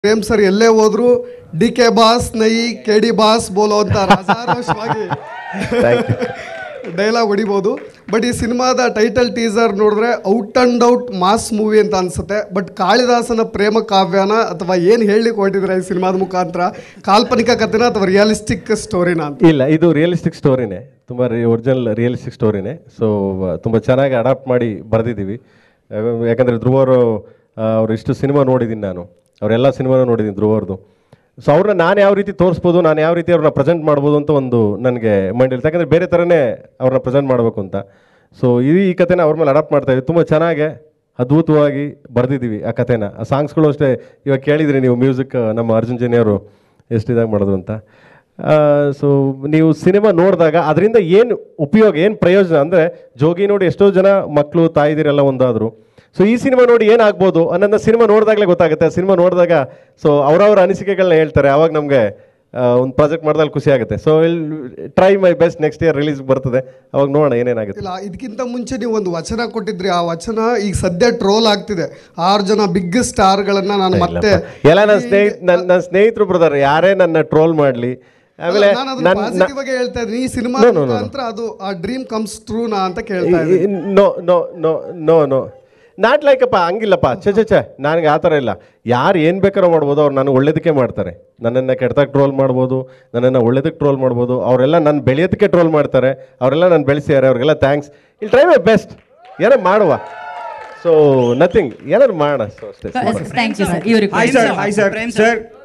Prem sir ಎಲ್ಲೇ ಹೋದ್ರು D K boss ನೈ ಕೆ ಡಿ ಬಾಸ್ ಬೋಲೋ ಅಂತ ರಾಜಾರೋಷವಾಗಿ ಡೈಲಾಗ್ ಹೊಡಿಬೋದು ಬಟ್ ಈ ಸಿನಿಮಾದ ಟೈಟಲ್ ಟೀಸರ್ ನೋಡಿದ್ರೆ out and out mass movie ಅಂತ ಅನ್ಸುತ್ತೆ ಬಟ್ ಕಾಳಿದಾಸನ ಪ್ರೇಮ ಕಾವ್ಯನ ಅಥವಾ ಏನು ಹೇಳಲಿಕ್ಕೆ ಹೊರಟಿದ್ರೆ ಈ ಸಿನಿಮಾದ ಮುಖಾಂತರ ಕಾಲ್ಪನಿಕ ಕಥೆನ ಅಥವಾ ರಿಯಲಿಸ್ಟಿಕ್ ಸ್ಟೋರಿನ ಅಂತ ಇಲ್ಲ ಇದು ರಿಯಲಿಸ್ಟಿಕ್ ಸ್ಟೋರಿನೇ ತುಂಬ ಒರಿಜಿನಲ್ ರಿಯಲಿಸ್ಟಿಕ್ ಸ್ಟೋರಿನೇ ಸೊ ತುಂಬ ಚೆನ್ನಾಗಿ ಅಡಾಪ್ಟ್ ಮಾಡಿ ಬರೆದಿದ್ದೀವಿ ಯಾಕಂದರೆ ಧ್ರುವರು ಅವ್ರು ಇಷ್ಟು ಸಿನಿಮಾ ನೋಡಿದ್ದೀನಿ ನಾನು ಅವರೆಲ್ಲ ಸಿನಿಮಾನೂ ನೋಡಿದ್ದೀನಿ ಧ್ರುವರ್ದು ಸೊ ಅವ್ರನ್ನ ನಾನು ಯಾವ ರೀತಿ ತೋರಿಸ್ಬೋದು ನಾನು ಯಾವ ರೀತಿ ಅವ್ರನ್ನ ಪ್ರೆಸೆಂಟ್ ಮಾಡ್ಬೋದು ಅಂತ ಒಂದು ನನಗೆ ಮೈಂಡ್ ಇರುತ್ತೆ ಯಾಕಂದರೆ ಬೇರೆ ಥರನೇ ಅವ್ರನ್ನ ಪ್ರೆಸೆಂಟ್ ಮಾಡಬೇಕು ಅಂತ ಸೊ ಈ ಈ ಕಥೆನ ಅವ್ರ ಮೇಲೆ ಅಡಾಪ್ಟ್ ಮಾಡ್ತಾ ಇದ್ದೀವಿ ತುಂಬ ಚೆನ್ನಾಗೆ ಅದ್ಭುತವಾಗಿ ಬರೆದಿದ್ದೀವಿ ಆ ಕಥೆನ ಆ ಸಾಂಗ್ಸ್ಗಳು ಅಷ್ಟೇ ಇವಾಗ ಕೇಳಿದ್ರಿ ನೀವು ಮ್ಯೂಸಿಕ್ ನಮ್ಮ ಅರ್ಜುನ್ ಜನಿ ಅವರು ಎಷ್ಟು ಇದಾಗಿ ಮಾಡೋದು ಅಂತ ಸೊ ನೀವು ಸಿನಿಮಾ ನೋಡಿದಾಗ ಅದರಿಂದ ಏನು ಉಪಯೋಗ ಏನು ಪ್ರಯೋಜನ ಅಂದರೆ ಜೋಗಿ ನೋಡಿ ಎಷ್ಟೋ ಜನ ಮಕ್ಕಳು ತಾಯಿದಿರೆಲ್ಲ ಒಂದಾದರು ಸೊ ಈ ಸಿನಿಮಾ ನೋಡಿ ಏನಾಗ್ಬೋದು ಅನ್ನೋದನ್ನ ಸಿನಿಮಾ ನೋಡಿದಾಗಲೇ ಗೊತ್ತಾಗುತ್ತೆ ಸಿನಿಮಾ ನೋಡಿದಾಗ ಸೊ ಅವರವರ ಅನಿಸಿಕೆಗಳನ್ನ ಹೇಳ್ತಾರೆ ಅವಾಗ ನಮಗೆ ಒಂದು ಪ್ರಾಜೆಕ್ಟ್ ಮಾಡಿದಾಗ ಖುಷಿ ಆಗುತ್ತೆ so I'll try my best next year release ಬರ್ತದೆ ಅವಾಗ ನೋಡೋಣ ಏನೇನಾಗುತ್ತೆ ಇಲ್ಲ ಇದಕ್ಕಿಂತ ಮುಂಚೆ ನೀವು ಒಂದು ವಚನ ಕೊಟ್ಟಿದ್ರಿ ಆ ವಚನ ಈಗ ಸದ್ಯ ಟ್ರೋಲ್ ಆಗ್ತಿದೆ ಆರು ಜನ ಬಿಗ್ ಸ್ಟಾರ್ಗಳನ್ನ ನಾನು ಮತ್ತೆ ಎಲ್ಲ ನನ್ನ ಸ್ನೇಹಿತ ನನ್ನ ನನ್ನ ಸ್ನೇಹಿತರು ಬ್ರದರ್ ಯಾರೇ ನನ್ನ ಟ್ರೋಲ್ ಮಾಡಲಿ ಆಮೇಲೆ ನಾನು ಅದನ್ನ ನನ್ನ ಪಾಸಿಟಿವ್ ಆಗಿ ಹೇಳ್ತಾ ಇದ್ದೀನಿ ಈ cinema No, no, no, no. ಮುಖಾಂತರ ಅದು ಆ ಡ್ರೀಮ್ ಕಮ್ಸ್ ಟ್ರೂ ನಾ ಅಂತ ಕೇಳ್ತಾ ಇದ್ದೀನಿ no no no no no not ಲೈಕಪ್ಪ ಹಂಗಿಲ್ಲಪ್ಪ ಛೆ ಛೆ ಛೆ ನನಗೆ ಆ ಥರ ಇಲ್ಲ ಯಾರು ಏನು ಬೇಕಾದ್ರೂ ಮಾಡ್ಬೋದು ಅವ್ರು ನನಗೆ ಒಳ್ಳೇದಕ್ಕೆ ಮಾಡ್ತಾರೆ ನನ್ನನ್ನು ಕೆಟ್ಟದಾಗ ಟ್ರೋಲ್ ಮಾಡ್ಬೋದು ನನ್ನನ್ನು ಒಳ್ಳೇದಕ್ಕೆ ಟ್ರೋಲ್ ಮಾಡ್ಬೋದು ಅವರೆಲ್ಲ ನನ್ನ ಬೆಳೆಯೋದಕ್ಕೆ ಟ್ರೋಲ್ ಮಾಡ್ತಾರೆ ಅವರೆಲ್ಲ ನಾನು ಬೆಳೆಸಿದ್ದಾರೆ ಅವ್ರಿಗೆಲ್ಲ ಥ್ಯಾಂಕ್ಸ್ ಇಲ್ಲಿ ಟ್ರೈ ಮೈ ಬೆಸ್ಟ್ ಏನೋ ಮಾಡುವ ಸೊ ನಥಿಂಗ್ ಏನಾದ್ರು ಮಾಡೋಣ ಸೊ ಅಷ್ಟೇ ಥ್ಯಾಂಕ್ ಯು ಸರ್ ಇವ್ರಿಗೆ hi sir hi sir sir